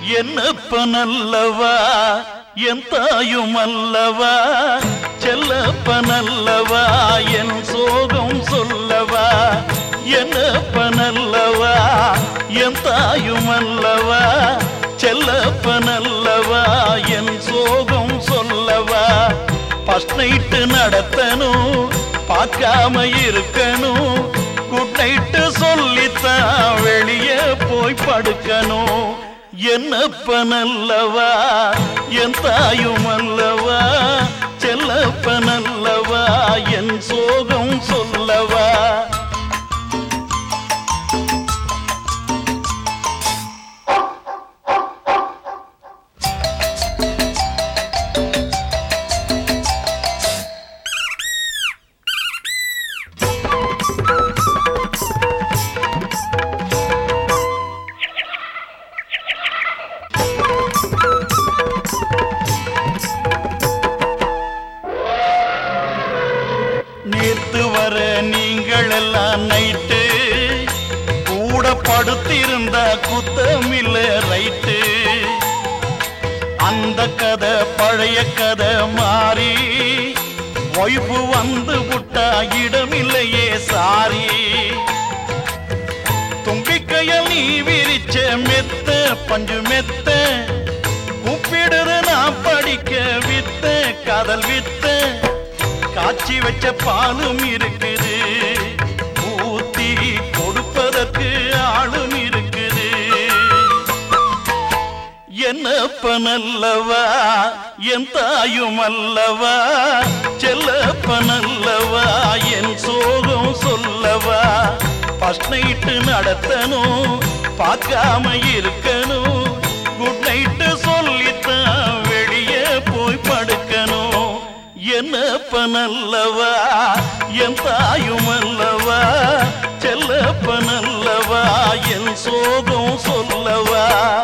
என்னப்பனல்லவா என் தாயும் அல்லவா செல்லப்பனல்லவா என் சோகம் சொல்லவா என்னப்பனல்லவா என் தாயும் அல்லவா செல்லப்பனல்லவா என் சோகம் சொல்லவா ஃபர்ஸ்ட் நைட்டு நடத்தணும் பார்க்காம இருக்கணும் குட் நைட்டு சொல்லித்தான் வெளியே போய் படுக்கணும் என்னப்பனல்லவா என் தாயும் அல்லவா செல்லப்பனல்லவா என் சோகம் சொல்லவா நேத்து வர நீங்கள் எல்லாம் நைட்டு கூட படுத்திருந்த குத்தமில்ல ரைட்டு அந்த கதை பழைய கதை மாறி ஒய்பு வந்து விட்டா இடமில்லையே சாரி தும்பிக்கையில் நீ விரிச்ச மெத்த பஞ்சு மெத்த கூப்பிடுற நான் படிக்க வித்த காதல் வித்த காய்ச்சி வச்ச பாலும் இருக்குது ஊத்தி கொடுப்பதற்கு ஆளும் இருக்குது என்னப்பனல்லவா என் தாயும் அல்லவா செல்லப்பனல்லவா என் சோகம் சொல்லவா ஃபர்ஸ்ட் நைட்டு நடத்தணும் பார்க்காம இருக்கணும் குட் நைட்டு சொல்லித்தான் வெளியே போய் படுக்கணும் என்னப்பனல்லவா என் தாயும் அல்லவா செல்லப்பனல்லவா என் சோகம் சொல்லவா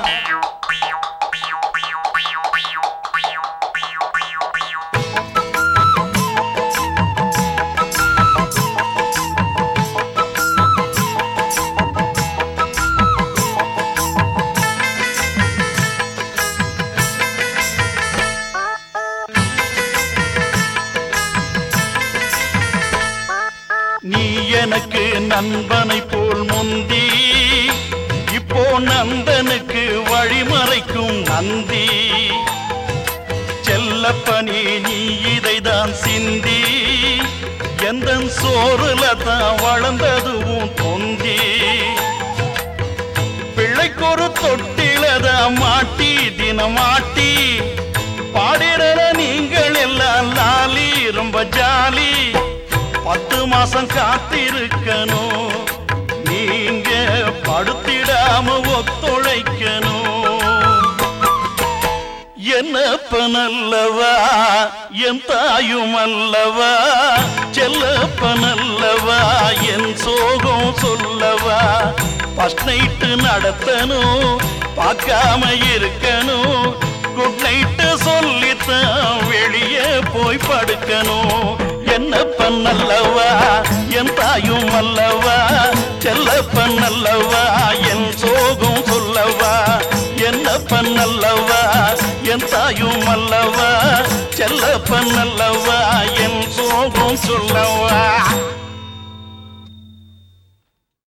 நீ எனக்கு நண்பனை போல் முந்தி இப்போ நந்தனுக்கு வழிமறைக்கும் நந்தி செல்லப்பனி நீ இதைதான் சிந்தி எந்த சோறுல தான் வளர்ந்ததுவும் தொந்தி பிள்ளைக்கொரு தொட்டிலதான் மாட்டி தினம் மாட்டி பாடிடற நீங்கள் எல்லாம் லாலி ரொம்ப ஜாலி பத்து மாசம் காத்திருக்கணும் நீங்க படுத்திடாம ஒத்துழைக்கணும் என்னப்பனல்லவா என் தாயும் அல்லவா செல்லப்பனல்லவா என் சோகம் சொல்லவா ஃபர்ஸ்ட் நைட்டு நடத்தணும் பார்க்காம இருக்கணும் குட் நைட்டு சொல்லித்தான் வெளியே போய் படுக்கணும் என்னப்பன் அல்லவா என் தாயும் அல்லவா செல்லப்பன் அல்லவா என் சோகம் சொல்லவா என்னப்பன் அல்லவா என் தாயும் அல்லவா செல்லப்பன் அல்லவா என் சோகம் சொல்லவா